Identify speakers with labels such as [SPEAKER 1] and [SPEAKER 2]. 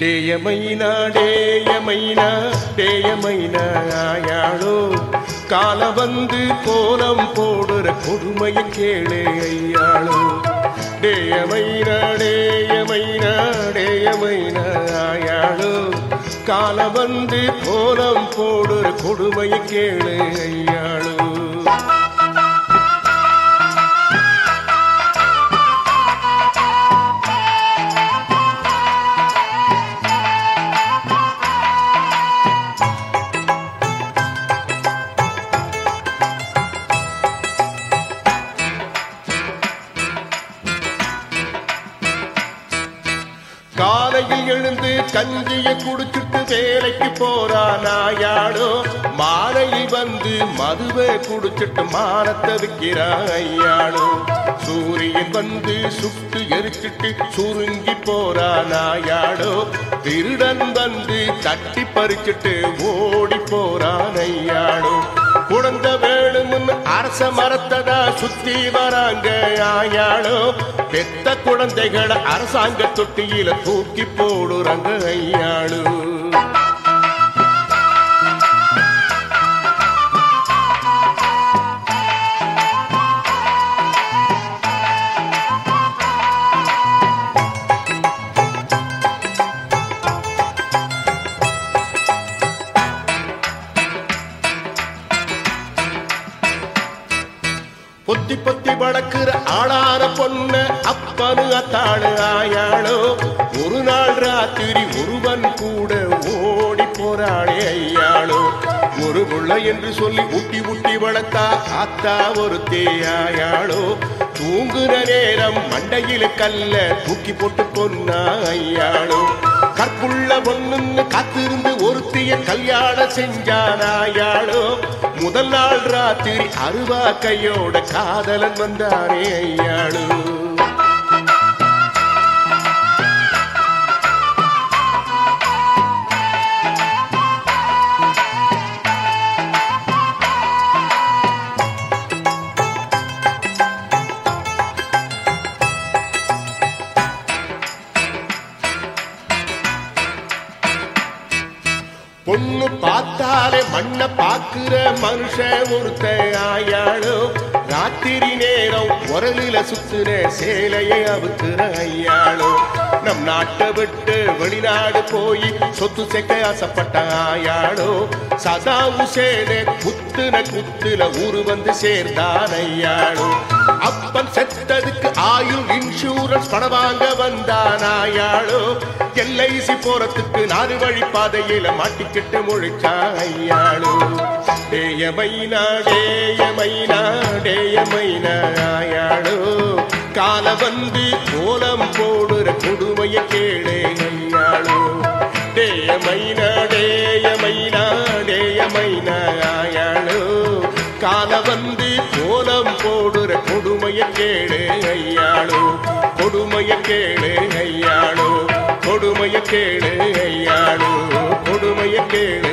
[SPEAKER 1] டேயமைனா டேயமைனா டேயமைனா ஆயாளோ கால வந்து கோலம் போடுற கொடுமையை கேளு ஐயாளோ டேயமைனா டேயமைனா டேயமைனா ஆயாளோ கால வந்து கோலம் போடுற கொடுமையை கேளு ஐயாளோ காலையில் எழுந்து கஞ்சிய குடிச்சிட்டு வேலைக்கு போறா நாயாடோ மாலையில் வந்து மதுவை குடிச்சிட்டு மானத்தை விற்கிறா ஐயாடோ சூரியன் வந்து சுட்டு எரிச்சிட்டு சுருங்கி போறா நாயாடோ திருடன் வந்து தட்டி பறிச்சிட்டு ஓடி போறான் ஐயாடோ குழந்தை வேணும்னு அரச மரத்ததா சுத்தி வராங்க ஆயாளோ பெத்த குழந்தைகளை அரசாங்க தொட்டியில தூக்கி போடுறாங்க ஐயாளு பொத்தி பொத்தி வளர்க்கிற ஆளான பொண்ண அப்பனு அத்தாளு ஆயாளோ ஒரு நாள் ராத்திரி ஒருவன் கூட ஓடி போறாளே ஐயாளோ ஒரு புள்ள என்று சொல்லி ஊட்டி ஊட்டி வளர்த்தா ஆத்தா ஒரு தேயாயாளோ தூங்குற நேரம் மண்டையில கல்ல தூக்கி போட்டு கொன்னா ஐயாளோ கற்புள்ள பொண்ணுன்னு காத்திருந்து ஒருத்திய கல்யாணம் செஞ்சானாயாளோ முதல் நாள் ராத்திரி அருவா கையோட காதலன் வந்தானே ஐயாளோ பொண்ணு பார்த்தாலே மண்ண பாக்குற மனுஷன் ஒருத்த ஆயாளோ ராத்திரி நேரம் உரலில சுத்துற சேலையை அவுக்குற ஐயாளோ நம் நாட்டை விட்டு வெளிநாடு போய் சொத்து சேர்க்க ஆசைப்பட்ட ஆயாளோ சதா உசேனே குத்துன குத்துல ஊரு வந்து சேர்ந்தான் ஐயாளோ அப்பன் செத்ததுக்கு ஆயுள் இன்சூரன்ஸ் பணம் வாங்க வந்தான் ஆயாளோ எல்ஐசி போறதுக்கு நாலு வழி பாதையில மாட்டிக்கிட்டு முழிச்சா ஐயாளோ டேயமைனா டேயமைனா டேயமைனா ஆயாளோ கால வந்து கோலம் போடுற கொடுமைய கேளே ஐயாளோ டேயமைனா டேயமைனா டேயமைனா ஆயாளோ கால வந்து கோலம் போடுற கொடுமைய கேளு ஐயாளோ கொடுமைய கேளு ஐயாளோ கொடுமைய கேளு ஐயாளோ கொடுமைய கேளு